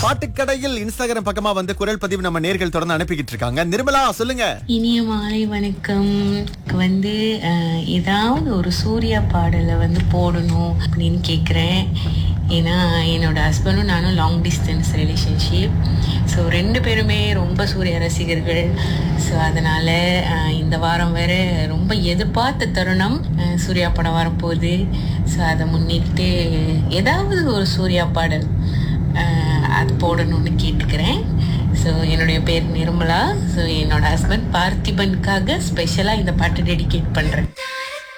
பாட்டுக்கடையில் Instagram பக்கமா வந்து குரல் பதிவு நம்ம நேர்கள் தொடர்ந்து அனுப்பிக்கிட்டு இருக்காங்க நிர்மலா சொல்லுங்க இனிய மாலை வணக்கம் எனக்கு வந்து அஹ், ஏதாவது ஒரு சூர்யா பாடலை வந்து போடணும் அப்படின்னு கேட்குறேன் ஏன்னா என்னோட ஹஸ்பண்டும் நானும் லாங் டிஸ்டன்ஸ் ரிலேஷன்ஷிப் ஸோ ரெண்டு பேருமே ரொம்ப சூர்யா ரசிகர்கள் ஸோ அதனால் இந்த வாரம் வேற ரொம்ப எதிர்பார்த்த தருணம் அஹ், சூர்யா படம் வரப்போகுது ஸோ அதை முன்னிட்டு ஏதாவது ஒரு சூர்யா பாடல் அஹ், அது போடணும்னு கேட்டுக்கிறேன் ஸோ என்னுடைய பேர் நிர்மலா ஸோ என்னோட ஹஸ்பண்ட் பார்த்திபனுக்காக ஸ்பெஷலாக இந்த பாட்டு டெடிகேட் பண்ணுறேன்